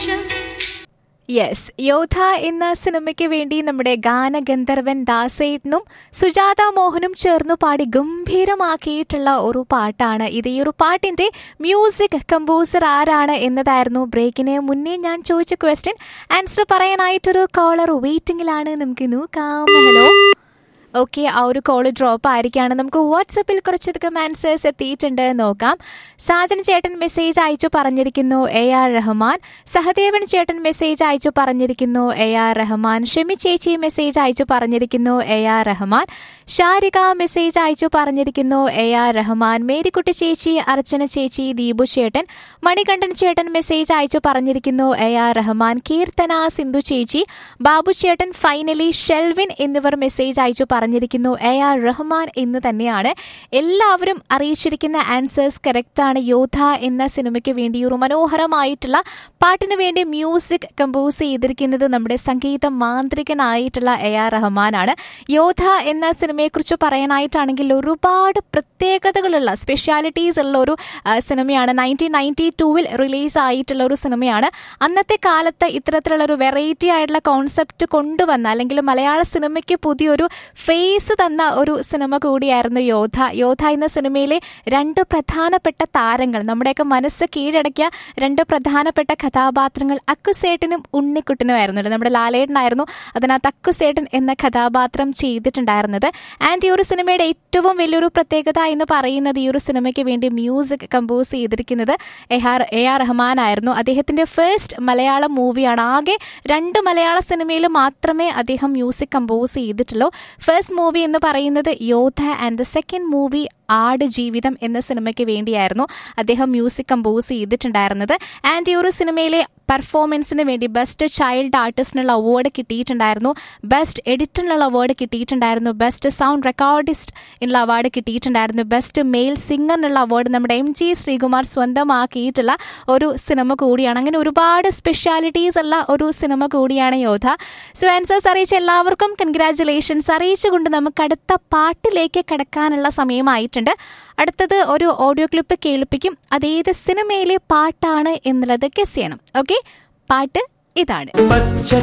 yes യോധ എന്ന സിനിമയ്ക്ക് വേണ്ടി നമ്മുടെ ഗാനഗന്ധർവൻ ദാസേട്ടനും സുജാത മോഹനും ചേർന്ന് പാടി ഗംഭീരമാക്കിയിട്ടുള്ള ഒരു പാട്ടാണ് ഇത് ഈ ഒരു പാട്ടിന്റെ മ്യൂസിക് കമ്പോസർ ആരാണ് എന്നതായിരുന്നു ബ്രേക്കിന് മുന്നേ ഞാൻ ചോദിച്ച ക്വസ്റ്റ്യൻ ആൻസർ പറയാനായിട്ടൊരു കോളർ വെയിറ്റിംഗിലാണ് നമുക്ക് നോക്കാം ഹലോ ഓക്കെ ആ ഒരു കോൾ ഡ്രോപ്പ് ആയിരിക്കുകയാണ് നമുക്ക് വാട്സപ്പിൽ കുറച്ചധികം ആൻസേഴ്സ് എത്തിയിട്ടുണ്ട് നോക്കാം സാജൻ ചേട്ടൻ മെസ്സേജ് അയച്ചു പറഞ്ഞിരിക്കുന്നു എ ആർ റഹ്മാൻ സഹദേവൻ ചേട്ടൻ മെസ്സേജ് അയച്ചു പറഞ്ഞിരിക്കുന്നു എ ആർ റഹ്മാൻ ഷെമി ചേച്ചി മെസ്സേജ് അയച്ചു പറഞ്ഞിരിക്കുന്നു A R Rahman Sharika message അയച്ചു പറഞ്ഞിരിക്കുന്നു എ ആർ റഹ്മാൻ മേരിക്കുട്ടി ചേച്ചി അർച്ചന ചേച്ചി ദീപു ചേട്ടൻ മണികണ്ഠൻ ചേട്ടൻ മെസ്സേജ് അയച്ചു പറഞ്ഞിരിക്കുന്നു എ ആർ റഹ്മാൻ കീർത്തന സിന്ധു ചേച്ചി ബാബു ചേട്ടൻ ഫൈനലി ഷെൽവിൻ എന്നിവർ മെസ്സേജ് അയച്ചു പറഞ്ഞിരിക്കുന്നു എ ആർ റഹ്മാൻ എന്ന് തന്നെയാണ് എല്ലാവരും അറിയിച്ചിരിക്കുന്ന ആൻസേഴ്സ് കറക്റ്റാണ് യോധ എന്ന സിനിമയ്ക്ക് വേണ്ടി ഒരു മനോഹരമായിട്ടുള്ള പാട്ടിന് വേണ്ടി മ്യൂസിക് കമ്പോസ് ചെയ്തിരിക്കുന്നത് നമ്മുടെ സംഗീത മാന്ത്രികനായിട്ടുള്ള എ ആർ റഹ്മാനാണ് യോധ എന്ന സിനിമയെക്കുറിച്ച് പറയാനായിട്ടാണെങ്കിൽ ഒരുപാട് പ്രത്യേകതകളുള്ള സ്പെഷ്യാലിറ്റീസ് ഉള്ള ഒരു ആ, സിനിമയാണ് നയൻറ്റീൻ നയൻറ്റി ടൂവിൽ റിലീസ് ആയിട്ടുള്ള ഒരു സിനിമയാണ് അന്നത്തെ കാലത്ത് ഇത്തരത്തിലുള്ള ഒരു വെറൈറ്റി ആയിട്ടുള്ള കോൺസെപ്റ്റ് കൊണ്ടുവന്ന അല്ലെങ്കിൽ മലയാള സിനിമയ്ക്ക് പുതിയൊരു ഫേസ് തന്ന ഒരു സിനിമ കൂടിയായിരുന്നു യോധ യോധ എന്ന സിനിമയിലെ രണ്ട് പ്രധാനപ്പെട്ട താരങ്ങൾ നമ്മുടെയൊക്കെ മനസ്സ് കീഴടക്കിയ രണ്ട് പ്രധാനപ്പെട്ട കഥാപാത്രങ്ങൾ അക്കുസേട്ടനും ഉണ്ണിക്കുട്ടനുമായിരുന്നു നമ്മുടെ ലാലേട്ടനായിരുന്നു അതിനകത്ത് അക്കുസേട്ടൻ എന്ന കഥാപാത്രം ചെയ്തിട്ടുണ്ടായിരുന്നത് ആൻഡ് ഈ ഒരു സിനിമയുടെ ഏറ്റവും വലിയൊരു പ്രത്യേകത എന്ന് പറയുന്നത് ഈ ഒരു സിനിമയ്ക്ക് വേണ്ടി മ്യൂസിക് കമ്പോസ് ചെയ്തിരിക്കുന്നത് A R A R Rahman ആയിരുന്നു അദ്ദേഹത്തിന്റെ ഫസ്റ്റ് മലയാളം മൂവിയാണ് ആകെ രണ്ട് മലയാള സിനിമയിൽ മാത്രമേ അദ്ദേഹം മ്യൂസിക് കമ്പോസ് ചെയ്തിട്ടുള്ളൂ ഫസ്റ്റ് മൂവി എന്ന് പറയുന്നത് Yodha and the second movie Aadu Jeevitham എന്ന സിനിമയ്ക്ക് വേണ്ടിയായിരുന്നു അദ്ദേഹം മ്യൂസിക് കമ്പോസ് ചെയ്തിട്ടുണ്ടായിരുന്നത് ആൻഡ് ഈ ഒരു സിനിമയിലെ പെർഫോമൻസിന് വേണ്ടി ബെസ്റ്റ് ചൈൽഡ് ആർട്ടിസ്റ്റിനുള്ള അവാർഡ് കിട്ടിയിട്ടുണ്ടായിരുന്നു ബെസ്റ്റ് എഡിറ്ററിനുള്ള അവാർഡ് കിട്ടിയിട്ടുണ്ടായിരുന്നു ബെസ്റ്റ് സൗണ്ട് റെക്കോർഡിസ്റ്റ് എന്നുള്ള അവാർഡ് കിട്ടിയിട്ടുണ്ടായിരുന്നു ബെസ്റ്റ് മെയിൽ സിംഗറിനുള്ള അവാർഡ് നമ്മുടെ എം ജി ശ്രീകുമാർ സ്വന്തമാക്കിയിട്ടുള്ള ഒരു സിനിമ കൂടിയാണ് അങ്ങനെ ഒരുപാട് സ്പെഷ്യാലിറ്റീസ് ഉള്ള ഒരു സിനിമ കൂടിയാണ് യോധ സോ ആൻസേഴ്സ് അറിയിച്ച എല്ലാവർക്കും കൺഗ്രാറ്റുലേഷൻസ് അറിയിച്ചുകൊണ്ട് നമുക്ക് അടുത്ത പാട്ടിലേക്ക് കിടക്കാനുള്ള സമയമായിട്ടുണ്ട് അടുത്തത് ഒരു ഓഡിയോ ക്ലിപ്പ് കേൾപ്പിക്കും അതേത് സിനിമയിലെ പാട്ടാണ് എന്നുള്ളത് ഗസ് ചെയ്യണം ഓക്കെ പാട്ട് ഇതാണ് പച്ച